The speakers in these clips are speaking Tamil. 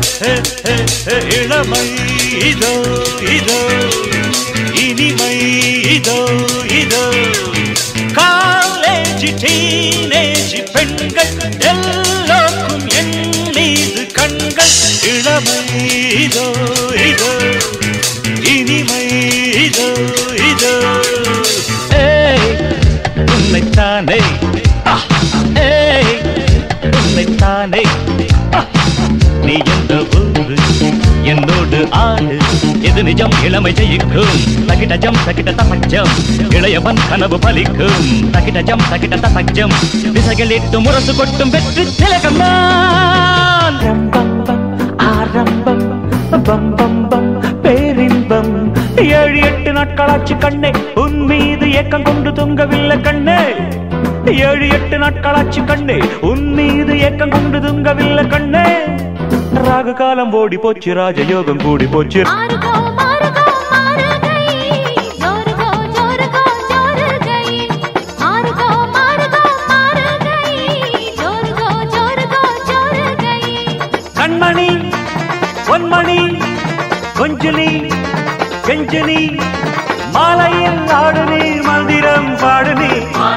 ஹே, ஹே, ஹே, இளமை இதோ இதோ இனிமை இதோ இதோ காலேஜ் டீனேஜ் பெண்கள் எல்லோருக்கும் என் மீது கண்கள் இளமை இதோ இதோ இனிமை இதோ இதோ ஏய் உன்னைத்தானே ஆ, ஏய் உன்னைத்தானே ஆ, நீ எந்த ஊரு என்னோடு ஆடு இது நிஜம் இளமை ஜெயிக்கும் தகிடஜம் தகிட தசஜம் இளையவன் கனவு பலிக்கும் தகிடஜம் தகிட தசஜம் திசைகளிட்டு முரசு கொட்டும் வெற்றி திலகம் நான் ஆரம்பம் ஆரம்பம் பம் பம் பம் பேரின்பம் ஏழு எட்டு நாட்களாச்சு கண்ணே உன் மீது ஏக்கம் கொண்டு தொங்கவில்லை கண்ணே ஏழு எட்டு நாட்களாச்சு கண்ணே உன் மீது ஏக்கம் கொண்டு தொங்கவில்லை கண்ணே ராகு காலம் ஓடி போச்சு ராஜயோகம் கூடி போச்சு மாறுகோ மாறுகோ மாறு கை ஜோரு கோ ஜோரு கோ ஜோரு கை மாறுகோ மாறுகோ மாறு கை ஜோரு கோ ஜோரு கோ ஜோரு கை கண்மணி பொன்மணி கொஞ்சலி கெஞ்சலி மாலையில் ஆடு நீர் மந்திரம் பாடு நீ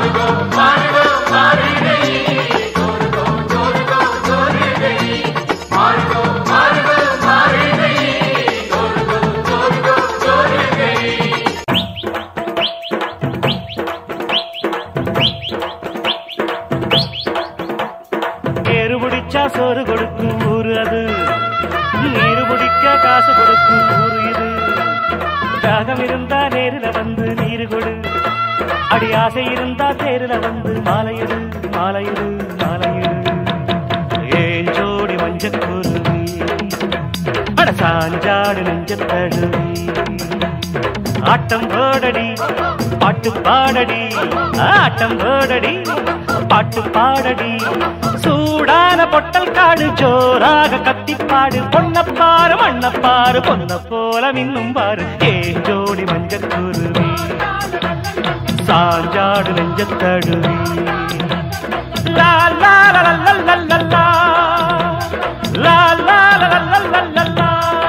ஏறு பிடிச்சா சோறு கொடுக்கும் ஊரு அது நீரு பிடிக்க காசு கொடுக்கும் ஊரு இது தாகம் இருந்தா நேருல வந்து நீரு கொடு அடி ஆசை இருந்தா தேருல வந்து மாலையிடு மாலையிடு மாலையிடு ஏன் ஜோடி மஞ்சக்குருவி அட சாஞ்சாடு நெஞ்சத்தழுவி ஆட்டம் போடடி பாட்டு பாடடி ஆட்டம் போடடி பாட்டு பாடடி சூடான பொட்டல் காடு ஜோராக கத்திப்பாடு பொன்னப்பாரு மண்ணப்பாரு பொன்ன போல மின்னும் பாரு ஏ ஜோடி மஞ்சக்குருவி சாஞ்சாடு நெஞ்சத்தழுவி லா லா லா லா லா லா லா லா. லா லா லா லா லா லா லா லா.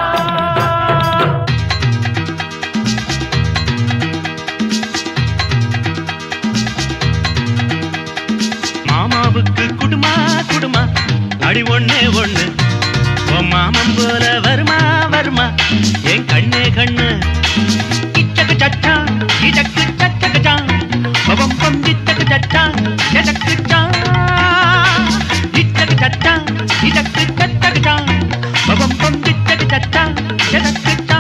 மாமாவுக்கு குடுமா குடுமா அடி ஒண்ணே ஒண்ணு உன் மாமன் போல வருமா வருமா என் கண்ணே கண்ணு இச்சக்கு சட்டா இதக்கு சச்சக்கு பவம் பம் இச்சக்கு சட்டா எதக்கு சா இச்சக்கு சட்டா இதக்கு சச்சக்கு பவம் பம் இச்சக்கு சட்டா எதக்கு சா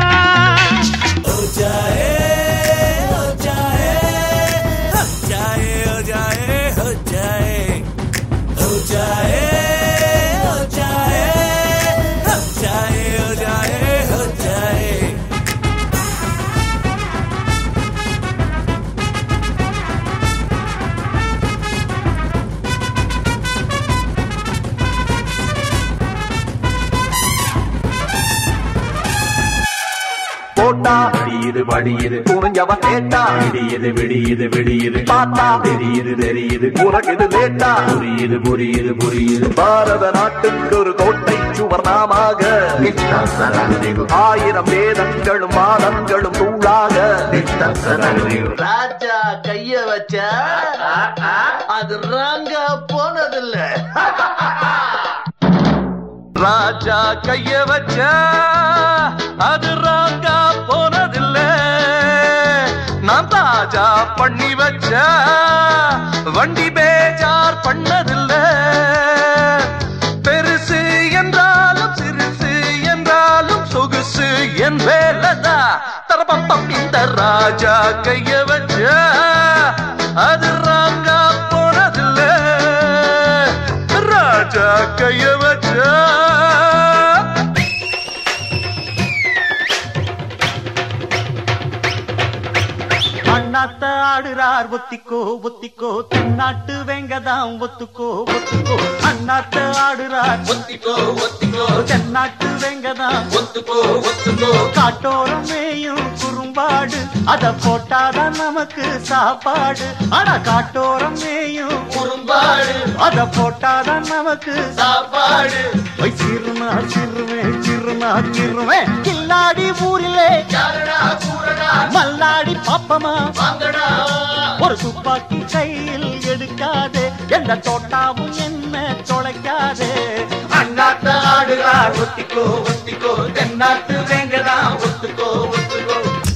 போட்டா விடியுது வடியுது புரிஞ்சவன் கேட்டா விடியுது விடியுது விடியுது பார்த்தா தெரியுது தெரியுது உனக்கு இது லேட்டா புரியுது புரியுது புரியுது பாரத நாட்டுக்கு ஒரு கோட்டை சுவர் நாமாக ஆயிரம் வேதங்களும் வாதங்களும் தூளாக ராஜா கைய வச்சா அது ராங்கா போனதில்ல ராஜா கைய வச்ச அது ராங்கா போனதில்ல நான் தாஜா பண்ணி வச்ச வண்டி பேஜார் பண்ணதில்ல பெருசு என்றாலும் சிறுசு என்றாலும் சொகுசு என் வேலைதா தரப்பம் இந்த ராஜா கைய வச்ச அது ராங்கா போனதில்ல ராஜா கைய வச்ச அண்ணாத்த ஆடுறார் ஒத்திக்கோ ஒத்திக்கோ தென்னாட்டு வெங்கதாம் ஒத்துக்கோ ஒத்துக்கோ அண்ணாத்த ஆடுறார் ஒத்திக்கோ ஒத்திக்கோ தென்னாட்டு வெங்கதாம் ஒத்துக்கோ ஒத்துக்கோ காட்டோரம் மேயும் குறும்பாடு அத போட்டாதான் நமக்கு சாப்பாடு அட காட்டோரம் மேயும் குறும்பாடு அத போட்டாதான் நமக்கு சாப்பாடு ஒய் சிறுனா சிறுமே சிறுனா சிறுமே கில்லாடி ஊரிலே யாரடா கூடடா மல்லாடி பாப்பமா வாங்கடா ஒரு துப்பாக்கி கையில் எடுக்காதே எந்த தோட்டாவும் என்ன தொலைக்காதே அண்ணாத்த ஆடுறா ஒத்திக்கோ ஒத்திக்கோ தென்னாட்டு வேங்கடா ஒத்துக்கோ ஒத்துக்கோ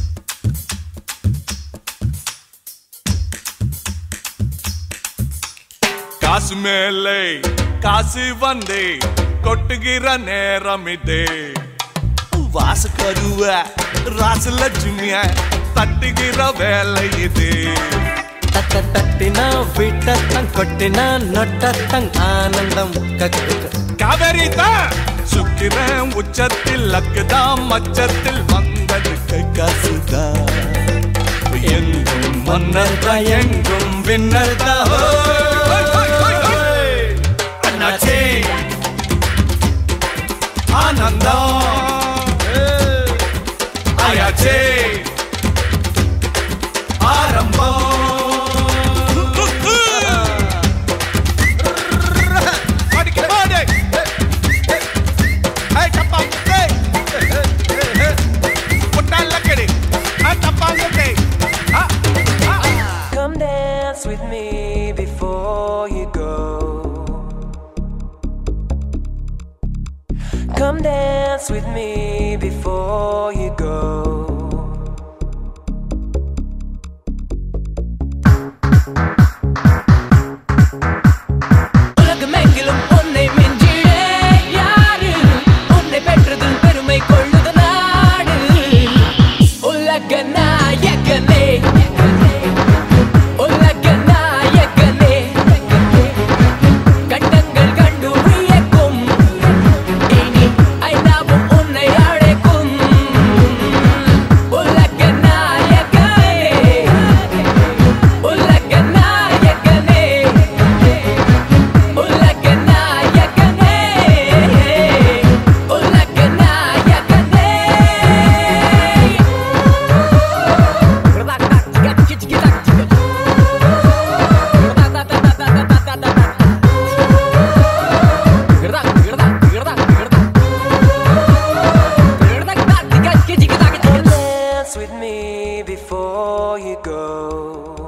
காசு மேலே காசு வந்தே கொட்டுகிற நேரம் இதே வாசு கருவ ராசு லட்சுமிய தட்டுகிற வேலை இது தட்ட தட்டினா விட்டத்தங் கொட்டினா நொட்டத்தங் ஆனந்தம் கக்கு காவேரி தான் சுக்கிரன் உச்சத்தில் லக்குதான் மச்சத்தில் வந்தது கை காசுதான் எங்கும் மன்னர் தான் எங்கும் வின்னர் தான் அண்ணாச்சே ஆனந்தம் ஆயாச்சே ஆரம்பம் அடிக்க பாடு Hey, tapang hey. Putal lagi Ah, tapang okay. Ah, ah. Come dance with me before you go. Come dance with me before you go. உலகமெங்கிலும் உன்னை மிஞ்சிட யாரு உன்னை பெற்றதில் பெருமை கொள்ளுது நாடு உலக நாயகனே உலக நாயகனே கண்டங்கள் கண்டு வியக்கும் இனி ஐநாவும் உன்னை அழைக்கும் உலக நாயகனே உலக நாயகனே உலக நாயகனே உலக நாயகனே Dance with me before you go.